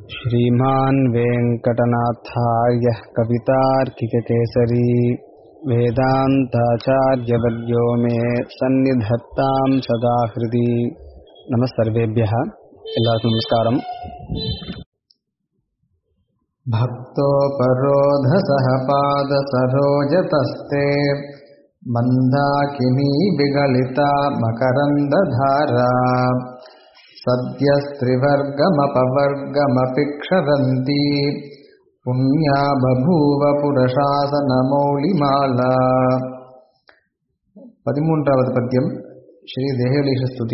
श्रीमान् वेङ्कटनाथार्यः कवितार्किककेसरी वेदान्ताचार्यवर्यो मे सन्निधत्तां सदा हृदि नमः सर्वेभ्यः எல்லாருக்கும் நமஸ்காரம் भक्तोपरोधसहपादसरोजतस्ते मन्दाकिनी विगलिता मकरन्दधारा सद्यस्त्रिवर्गमपवर्गमपि क्षरन्ती पुण्या बभूव पुरशासनमौलिमाला பதிமூன்றாவது பத்தியம் ஸ்ரீ தேகலீஷ ஸ்துதி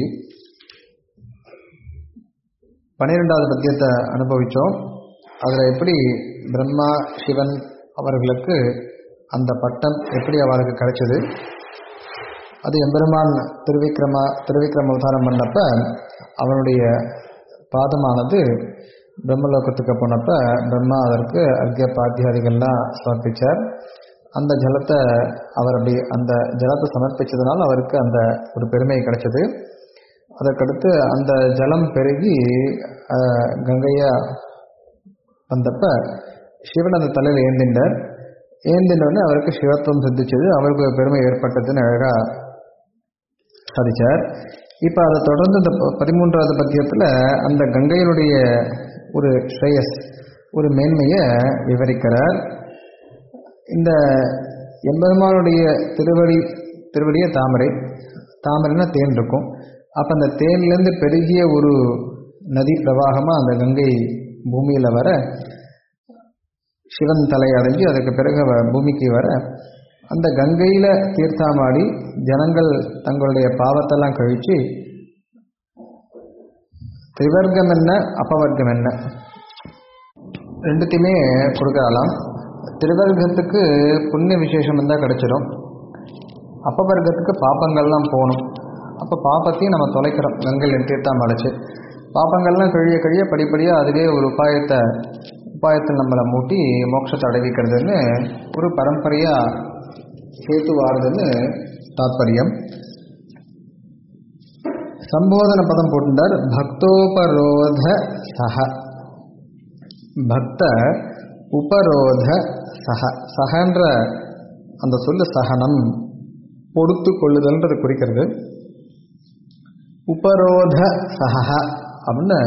பன்னிரெண்டாவது பத்தியத்தை அனுபவித்தோம் அதில் எப்படி பிரம்மா சிவன் அவர்களுக்கு அந்த பட்டம் எப்படி அவருக்கு கிடைச்சது அது எம்பெருமான் திருவிக்ரம திருவிக்ரம அவதாரம் பண்ணப்ப அவனுடைய பாதமானது பிரம்மலோகத்துக்கு போனப்ப பிரம்மா அதற்கு அர்க்கிய பாத்தியாதிகள்லாம் சமர்ப்பித்தார் அந்த ஜலத்தை அவர் அப்படி அந்த ஜலத்தை சமர்ப்பிச்சதுனால அவருக்கு அந்த ஒரு பெருமை கிடைச்சது அதற்கடுத்து அந்த ஜலம் பெருகி கங்கையா வந்தப்ப சிவன் அந்த தலையில் ஏந்திண்டார் ஏந்தினோடனே அவருக்கு சிவத்துவம் சித்திச்சது அவருக்கு ஒரு பெருமை ஏற்பட்டதுன்னு அழகாக சாதிச்சார் இப்போ அதை தொடர்ந்து இந்த பதிமூன்றாவது பத்தியத்தில் அந்த கங்கையினுடைய ஒரு ஸ்ரேயஸ் ஒரு மேன்மையை விவரிக்கிறார் இந்த எம்பெருமானுடைய திருவடி திருவடிய தாமரை தாமரைனா தேன் இருக்கும் அப்போ அந்த தேன்லேருந்து பெருகிய ஒரு நதி பிரவாகமாக அந்த கங்கை பூமியில் வர சிவன் தலை அடைஞ்சு அதுக்கு பிறகு பூமிக்கு வர அந்த கங்கையில் தீர்த்தாமாடி ஜனங்கள் தங்களுடைய பாவத்தெல்லாம் கழித்து திரிவர்க்கம் என்ன அப்பவர்க்கம் என்ன ரெண்டுத்தையுமே கொடுக்கலாம் திருவர்க்கத்துக்கு புண்ணிய விசேஷம் இருந்தால் கிடைச்சிடும் அப்பவர்க்கத்துக்கு பாப்பங்கள்லாம் போகணும் அப்போ பாப்பத்தையும் நம்ம தொலைக்கிறோம் கங்கையில் தீர்த்தாம் அடைச்சு பாப்பங்கள்லாம் கழிய கழிய படிப்படியாக அதுவே ஒரு உபாயத்தை உபாயத்தில் நம்மளை மூட்டி மோட்சத்தை அடைவிக்கிறதுன்னு ஒரு பரம்பரையாக சேர்த்து வாருதுன்னு தாத்பரியம் சம்போதன பதம் போட்டுட்டார் பக்தோபரோத சக பக்த உபரோத சக சகன்ற அந்த சொல்லு சகனம் பொறுத்து கொள்ளுதல்ன்றது குறிக்கிறது உபரோத சக அப்படின்னு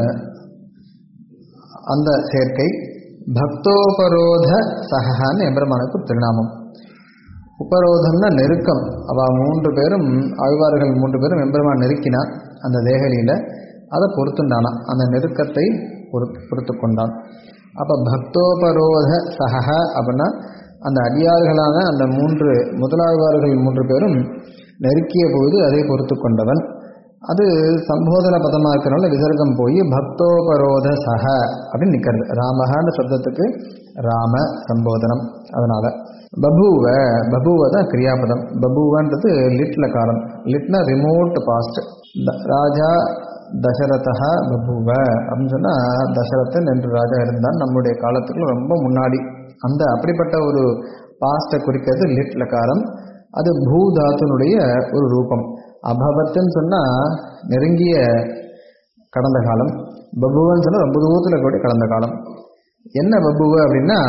அந்த சேர்க்கை பக்தோபரோத சகான்னு எம்பெருமானுக்கு திருநாமம் உபரோதம்னா நெருக்கம் அவ மூன்று பேரும் ஆழ்வார்கள் மூன்று பேரும் எம்பெருமான் நெருக்கினா அந்த தேகலியில் அதை பொறுத்துண்டானா அந்த நெருக்கத்தை பொறுத்து பொறுத்து கொண்டான் அப்போ பக்தோபரோத சக அப்படின்னா அந்த அடியார்களான அந்த மூன்று முதலாழ்வார்கள் மூன்று பேரும் நெருக்கிய போது அதை பொறுத்து கொண்டவன் அது சம்போதன பதமாக இருக்கிறனால விசர்க்கம் போய் பக்தோபரோத சக அப்படின்னு நிற்கிறது ராமஹான்னு சப்தத்துக்கு ராம சம்போதனம் அதனால பபுவ பபுவ தான் கிரியாபதம் பபுவன்றது லிட்ல காலம் லிட்னா ரிமோட் பாஸ்ட் ராஜா தசரதா பபுவ அப்படின்னு சொன்னால் தசரதன் என்று ராஜா இருந்தான் நம்முடைய காலத்துக்கு ரொம்ப முன்னாடி அந்த அப்படிப்பட்ட ஒரு பாஸ்ட்டை குறிக்கிறது லிட் லகாரம் அது பூதாத்துனுடைய ஒரு ரூபம் அபவத்துன்னு சொன்னால் நெருங்கிய கடந்த காலம் பபுவன்னு சொன்னால் ரொம்ப தூரத்தில் கூட கடந்த காலம் என்ன பபுவ அப்படின்னா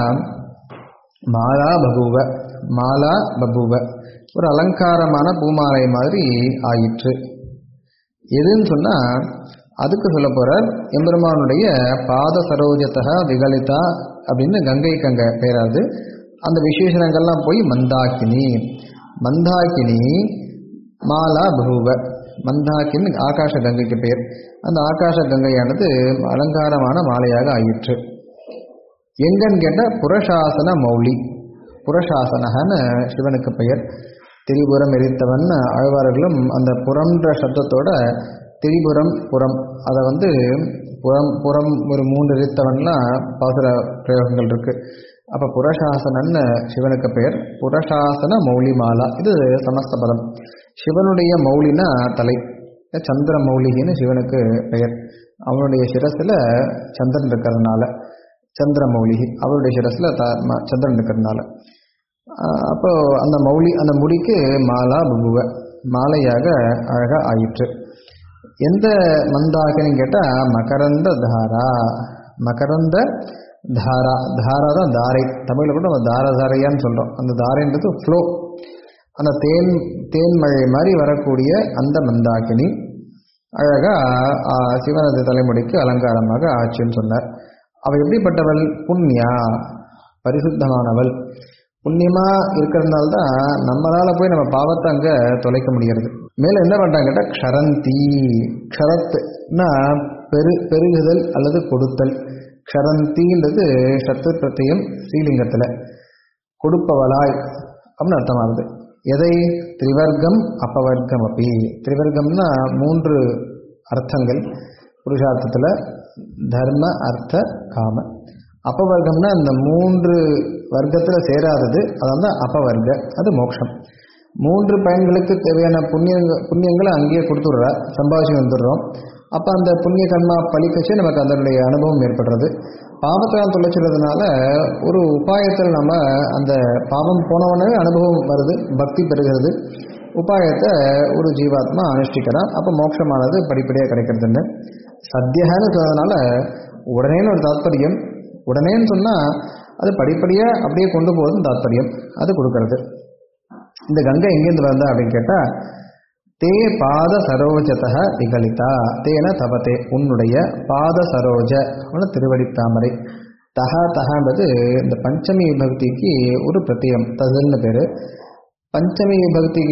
மாலா பபுவ மாலா பபுவ ஒரு அலங்காரமான பூமாலை மாதிரி ஆயிற்று எதுன்னு சொன்னால் அதுக்கு சொல்ல போகிறார் எம்பெருமானுடைய பாத சரோஜத்தக விகலிதா அப்படின்னு கங்கைக்கு அங்கே பேராது அந்த விசேஷணங்கள்லாம் போய் மந்தாக்கினி மந்தாக்கினி மாலா பகுவ மந்தாக்கின் ஆகாஷ கங்கைக்கு பேர் அந்த ஆகாஷ கங்கையானது அலங்காரமான மாலையாக ஆயிற்று எங்கன்னு கேட்டால் புரசாசன மௌலி புரசாசனகன்னு சிவனுக்கு பெயர் திரிபுரம் எரித்தவன் ஆழ்வார்களும் அந்த புறம்ன்ற சப்தத்தோட திரிபுரம் புறம் அதை வந்து புறம் புறம் ஒரு மூன்று எரித்தவன்லாம் பாசுர பிரயோகங்கள் இருக்கு அப்போ புரசாசனன்னு சிவனுக்கு பெயர் புரசாசன மௌலி மாலா இது சமஸ்த பதம் சிவனுடைய மௌலினா தலை சந்திர மௌலிகின்னு சிவனுக்கு பெயர் அவனுடைய சிரஸில் சந்திரன் இருக்கிறதுனால சந்திர மௌலிகி அவருடைய சிரஸில் த சந்திரன் இருக்கிறதுனால அப்போ அந்த மௌலி அந்த முடிக்கு மாலா புபுவ மாலையாக அழகாக ஆயிற்று எந்த மந்தாகின்னு கேட்டால் மகரந்த தாரா மகரந்த தாரா தாரா தான் தாரை தமிழில் கூட நம்ம தார தாரையான்னு சொல்கிறோம் அந்த தாரைன்றது ஃப்ளோ அந்த தேன் தேன் மழை மாதிரி வரக்கூடிய அந்த மந்தாகினி அழகா ஆ, சிவனது தலைமுடிக்கு அலங்காரமாக ஆச்சுன்னு சொன்னார் அவள் எப்படிப்பட்டவள் புண்ணியா பரிசுத்தமானவள் புண்ணியமா இருக்கிறதுனால தான் நம்மளால போய் நம்ம பாவத்தை அங்க தொலைக்க முடிகிறது மேல என்ன பண்றாங்க கேட்டா க்ஷரந்தி க்ஷரத்துனா பெரு பெருகுதல் அல்லது கொடுத்தல் க்ஷரந்தின்றது சத்து பிரத்தியம் ஸ்ரீலிங்கத்துல கொடுப்பவளாய் அப்படின்னு அர்த்தமாகுது எதை திரிவர்க்கம் அப்பவர்க்கம் அப்படி திரிவர்க்கம்னா மூன்று அர்த்தங்கள் புருஷார்த்தத்தில் தர்ம அர்த்த காம அப்பவர்க்கம்னா இந்த மூன்று வர்க்கத்தில் சேராதது அதான் தான் அப்பவர்க்க அது மோட்சம் மூன்று பயன்களுக்கு தேவையான புண்ணியங்க புண்ணியங்களை அங்கேயே கொடுத்துடுறா சம்பாதிச்சு வந்துடுறோம் அப்போ அந்த புண்ணிய கர்மா பலிக்கச்சே நமக்கு அதனுடைய அனுபவம் ஏற்படுறது பாவத்தெல்லாம் தொலைச்சிடுறதுனால ஒரு உபாயத்தில் நம்ம அந்த பாவம் போனவனே அனுபவம் வருது பக்தி பெறுகிறது உபாயத்தை ஒரு ஜீவாத்மா அனுஷ்டிக்கிறான் அப்போ மோட்சமானது படிப்படியாக கிடைக்கிறதுன்னு சத்தியகான்னு சொன்னதுனால உடனேன்னு ஒரு தாத்பரியம் உடனேன்னு சொன்னால் அது படிப்படியாக அப்படியே கொண்டு போகிறதும் தாத்பரியம் அது கொடுக்கறது இந்த கங்கை எங்கேருந்து வந்தா அப்படின்னு கேட்டால் தே பாத சரோஜதக விகலிதா தேன தவத்தே உன்னுடைய பாத சரோஜ அவன திருவடி தாமரை தக தகன்றது இந்த பஞ்சமி விபக்திக்கு ஒரு பிரத்தியம் தகுன்னு பேர் பஞ்சமி விபக்திக்கு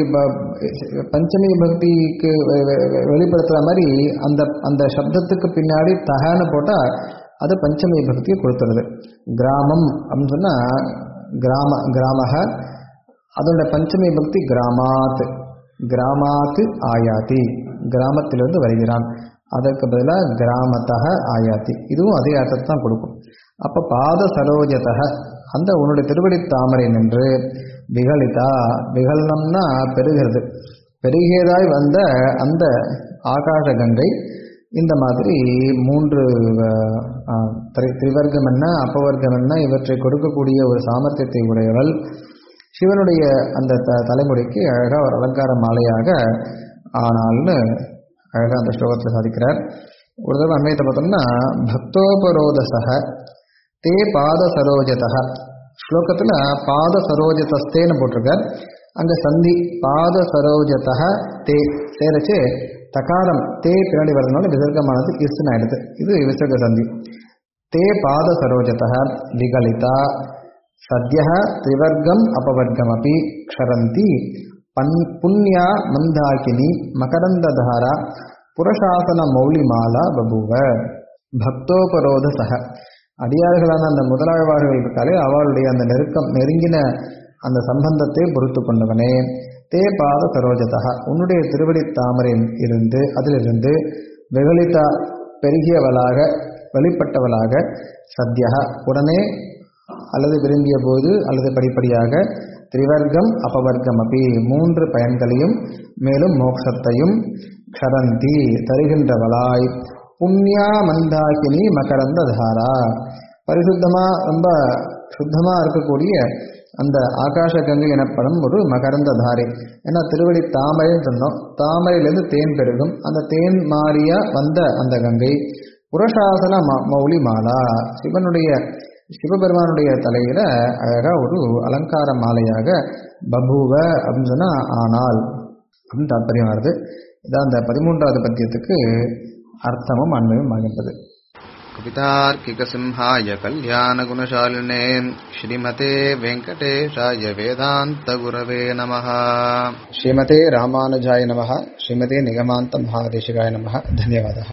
ப- பஞ்சமி விபக்திக்கு வெ- வெ- வெ- வெளிப்படுத்துற மாதிரி அந்த அந்த சப்தத்துக்கு பின்னாடி தகன்னு போட்டால் அது பஞ்சமி விபக்தியை கொடுத்துருது கிராமம் அப்படின்னு சொன்னால் கிராம கிராமக அதோட பஞ்சமி பக்தி கிராமாத் கிராமாத்து ஆயாதி கிராமத்திலிருந்து வருகிறான் அதற்கு பதிலாக கிராமத்தக ஆயாதி இதுவும் அதே அர்த்தத்தை தான் கொடுக்கும் அப்போ பாத சரோஜதக அந்த உன்னுடைய திருவடி தாமரை நின்று விகலிதா விகலனம்னா பெருகிறது பெருகியதாய் வந்த அந்த ஆகாச கங்கை இந்த மாதிரி மூன்று அஹ், அஹ், திரி- திரிவர்க்கம் என்ன அப்பவர்க்கம் என்ன இவற்றை கொடுக்கக்கூடிய ஒரு சாமர்த்தியத்தை உடையவள் சிவனுடைய அந்த த தலைமுடிக்கு அழகாக ஒரு அலங்கார மாலையாக ஆனால்னு அழகாக அந்த ஸ்லோகத்தில் சாதிக்கிறார் ஒரு தடவை அண்மையத்தை பார்த்தோம்னா பக்தோபரோதசக தே பாத சரோஜதக ஸ்லோகத்தில் பாத சரோஜதஸ்தேன்னு போட்டிருக்கார் அங்கே சந்தி பாத சரோஜதக தே சேரச்சு தகாரம் தே பின்னாடி வர்றதுனால விசர்க்கமானது இஸ்ன்னு ஆயிடுது இது விசர்க்க சந்தி தே பாத சரோஜதக விகலிதா சத்ய திரிவர்க்கம் அபவர்க்கமபி க்ஷரந்தி பன் புண்ணியா மந்தாகினி மகரந்ததாரா புரசாசன மௌலிமாலா பபுவ பக்தோபரோத சக அடியார்களான அந்த முதலாழ்வார்கள் இருக்காலே அவளுடைய அந்த நெருக்கம் நெருங்கின அந்த சம்பந்தத்தை பொறுத்து கொண்டவனே தே பாத சரோஜதா உன்னுடைய திருவடி தாமரையில் இருந்து அதிலிருந்து வெகுளிதா பெருகியவளாக வெளிப்பட்டவளாக சத்யா உடனே அல்லது விரும்பிய போது அல்லது படிப்படியாக திரிவர்க்கம் அபவர்க்கம் அப்படி மூன்று பயன்களையும் மேலும் மோட்சத்தையும் க்ஷரந்தி தருகின்றவளாய் புண்ணியா மந்தாகினி மகரந்த தாரா பரிசுத்தமா ரொம்ப சுத்தமா இருக்கக்கூடிய அந்த ஆகாச கங்கை எனப்படும் ஒரு மகரந்த தாரை ஏன்னா திருவடி தாமரைன்னு சொன்னோம் தாமரையிலிருந்து தேன் பெருகும் அந்த தேன் மாறியா வந்த அந்த கங்கை புரசாசன ம- மௌலி மாலா சிவனுடைய சிவபெருமானுடைய தலையில அழகா ஒரு அலங்கார மாலையாக பபுவ அப்படின்னு சொன்னா ஆனால் அப்படின்னு தாற்பயம் வருது இதான் அந்த பதிமூன்றாவது பத்தியத்துக்கு அர்த்தமும் அண்மையும் ஆகின்றது कवितार्किकसिंहाय कल्याणगुणशालिने श्रीमते वेङ्कटेशाय वेदान्तगुरवे नमः ஸ்ரீமதே ராமானுஜாய நமः ஸ்ரீமதே நிகமாந்த மகாதேசிகாய நமः தன்யவாதः